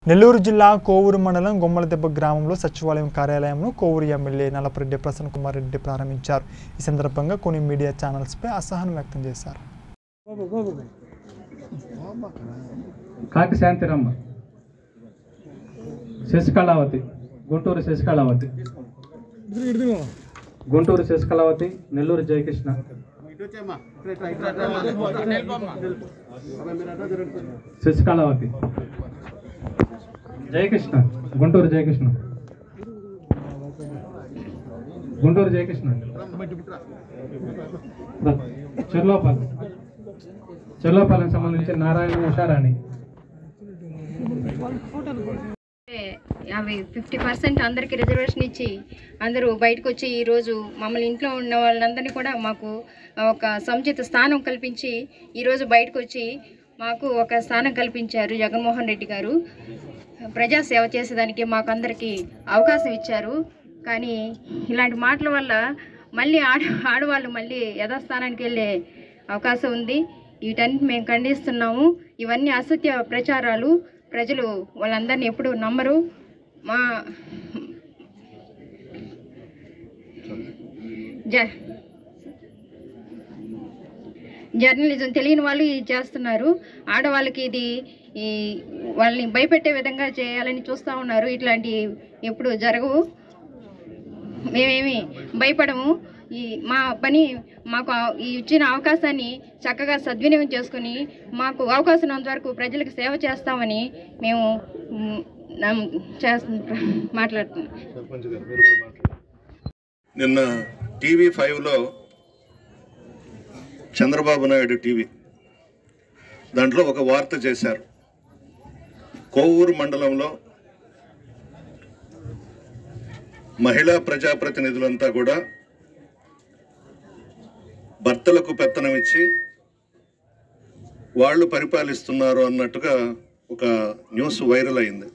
నెల్లూరు జిల్లా కోవూరు మండలం గొమ్మలదెబ్బ గ్రామంలో సచివాలయం కార్యాలయంను కోవూరు ఎమ్మెల్యే నల్లపరెడ్డి ప్రసన్న కుమార్ రెడ్డి ప్రారంభించారు ఈ సందర్భంగా కొన్ని మీడియా ఛానల్స్పై అసహనం వ్యక్తం చేశారు కాకి శాంతిరమ్మ శశికళావతి గుంటూరు శశికళావతి గుంటూరు శశికళావతి నెల్లూరు జయకృష్ణ శశికళావతి జయకృష్ణ గుంటూరు జయకృష్ణ గుంటూరు జయకృష్ణ చెర్లోపాలెం చెర్లోపాలెం సంబంధించి నారాయణ ఉషారాణి అవి ఫిఫ్టీ పర్సెంట్ అందరికి రిజర్వేషన్ ఇచ్చి అందరూ బయటకు వచ్చి ఈరోజు మమ్మల్ని ఇంట్లో ఉన్న వాళ్ళందరినీ కూడా మాకు ఒక సముచిత స్థానం కల్పించి ఈరోజు బయటకు వచ్చి మాకు ఒక స్థానం కల్పించారు జగన్మోహన్ రెడ్డి గారు ప్రజా సేవ చేసేదానికి మాకు అందరికీ అవకాశం ఇచ్చారు కానీ ఇలాంటి మాటల వల్ల మళ్ళీ ఆడ ఆడవాళ్ళు మళ్ళీ యథాస్థానానికి వెళ్ళే అవకాశం ఉంది వీటన్నిటి మేము ఖండిస్తున్నాము ఇవన్నీ అసత్య ప్రచారాలు ప్రజలు వాళ్ళందరినీ ఎప్పుడు నమ్మరు మా జ జర్నలిజం తెలియని వాళ్ళు ఇది చేస్తున్నారు ఆడవాళ్ళకి ఇది ఈ వాళ్ళని భయపెట్టే విధంగా చేయాలని చూస్తూ ఉన్నారు ఇట్లాంటి ఎప్పుడు జరగవు మేమేమి భయపడము ఈ మా పని మాకు ఆ- ఈ ఇచ్చిన అవకాశాన్ని చక్కగా సద్వినియోగం చేసుకుని మాకు అవకాశం ఉన్నంత వరకు ప్రజలకు సేవ చేస్తామని మేము మ్, నమ్- చేస్తు మాట్లాడుతున్నాం నిన్న టీవీ ఫైవ్లో చంద్రబాబు నాయుడు టీవీ దాంట్లో ఒక వార్త చేశారు కోవూరు మండలంలో మహిళా ప్రజాప్రతినిధులంతా కూడా భర్తలకు పెత్తనం ఇచ్చి వాళ్ళు పరిపాలిస్తున్నారు అన్నట్టుగా ఒక న్యూస్ వైరల్ అయింది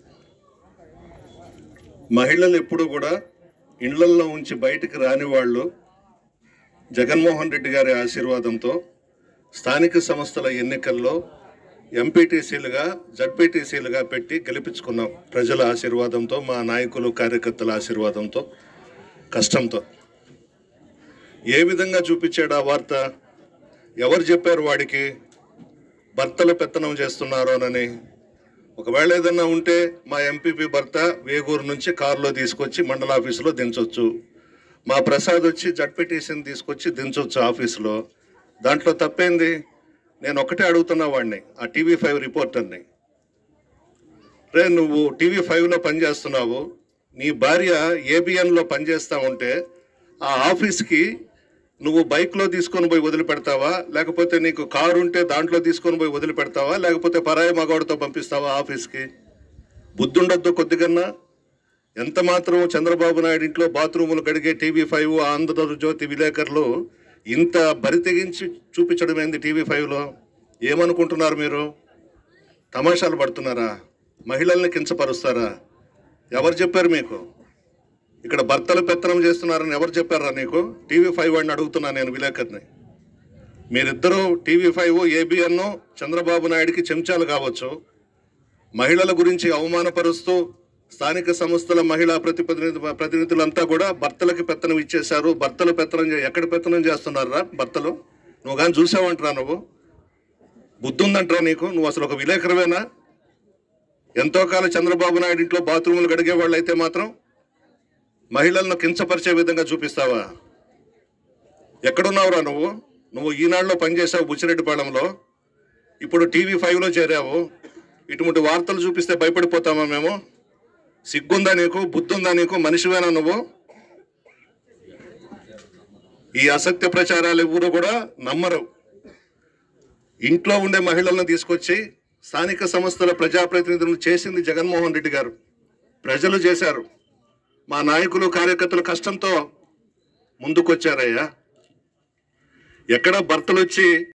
మహిళలు ఎప్పుడు కూడా ఇళ్లల్లో ఉంచి బయటికి రాని వాళ్ళు జగన్మోహన్ రెడ్డి గారి ఆశీర్వాదంతో స్థానిక సంస్థల ఎన్నికల్లో ఎంపీటీసీలుగా జడ్పీటీసీలుగా పెట్టి గెలిపించుకున్నాం ప్రజల ఆశీర్వాదంతో మా నాయకులు కార్యకర్తల ఆశీర్వాదంతో కష్టంతో ఏ విధంగా చూపించాడు ఆ వార్త ఎవరు చెప్పారు వాడికి భర్తలు పెత్తనం చేస్తున్నారు అనని ఒకవేళ ఏదన్నా ఉంటే మా ఎంపీపీ భర్త వేగూరు నుంచి కారులో తీసుకొచ్చి మండల ఆఫీసులో దించొచ్చు మా ప్రసాద్ వచ్చి జడ్పీటీసీని తీసుకొచ్చి దించొచ్చు ఆఫీసులో దాంట్లో తప్పేంది నేను ఒకటే అడుగుతున్నా వాడిని ఆ టీవీ ఫైవ్ రిపోర్టర్ని రే నువ్వు టీవీ ఫైవ్లో పనిచేస్తున్నావు నీ భార్య ఏబిఎన్లో పనిచేస్తా ఉంటే ఆ ఆఫీస్కి నువ్వు బైక్లో తీసుకొని పోయి వదిలిపెడతావా లేకపోతే నీకు కారు ఉంటే దాంట్లో తీసుకొని పోయి వదిలిపెడతావా లేకపోతే పరాయి మగవాడితో పంపిస్తావా ఆఫీస్కి బుద్ధుండొద్దు కొద్దిగన్నా ఎంత మాత్రం చంద్రబాబు నాయుడు ఇంట్లో బాత్రూములు కడిగే టీవీ ఫైవ్ ఆంధ్రజ్యోతి విలేకరులు ఇంత బరి తెగించి చూపించడం ఏంది టీవీ ఫైవ్లో ఏమనుకుంటున్నారు మీరు తమాషాలు పడుతున్నారా మహిళల్ని కించపరుస్తారా ఎవరు చెప్పారు మీకు ఇక్కడ భర్తలు పెత్తనం చేస్తున్నారని ఎవరు చెప్పారా నీకు టీవీ ఫైవ్ వాడిని అడుగుతున్నా నేను విలేకరిని మీరిద్దరూ టీవీ ఫైవ్ ఏబిఎన్ చంద్రబాబు నాయుడికి చెంచాలు కావచ్చు మహిళల గురించి అవమానపరుస్తూ స్థానిక సంస్థల మహిళా ప్రతినిధి ప్రతినిధులంతా కూడా భర్తలకి పెత్తనం ఇచ్చేశారు భర్తలు పెత్తనం చే- ఎక్కడ పెత్తనం చేస్తున్నారా భర్తలు నువ్వు కానీ చూసావంటరా నువ్వు బుద్ధి ఉందంటరా నీకు నువ్వు అసలు ఒక విలేకరవేనా ఎంతో కాలం చంద్రబాబు నాయుడు ఇంట్లో బాత్రూములు గడిగే వాళ్ళు అయితే మాత్రం మహిళలను కించపరిచే విధంగా చూపిస్తావా ఎక్కడున్నావురా నువ్వు నువ్వు ఈనాడులో పనిచేసావు బుచ్చిరెడ్డిపాళెంలో ఇప్పుడు టీవీ ఫైవ్లో చేరావు ఇటువంటి వార్తలు చూపిస్తే భయపడిపోతామా మేము సిగ్గుందా నీకు బుద్ధుందా నీకు మనిషివేనా నువ్వు ఈ అసత్య ప్రచారాలు ఎవరు కూడా నమ్మరు ఇంట్లో ఉండే మహిళలను తీసుకొచ్చి స్థానిక సంస్థల ప్రజాప్రతినిధులను చేసింది జగన్మోహన్ రెడ్డి గారు ప్రజలు చేశారు మా నాయకులు కార్యకర్తలు కష్టంతో ముందుకొచ్చారయ్యా ఎక్కడ భర్తలు వచ్చి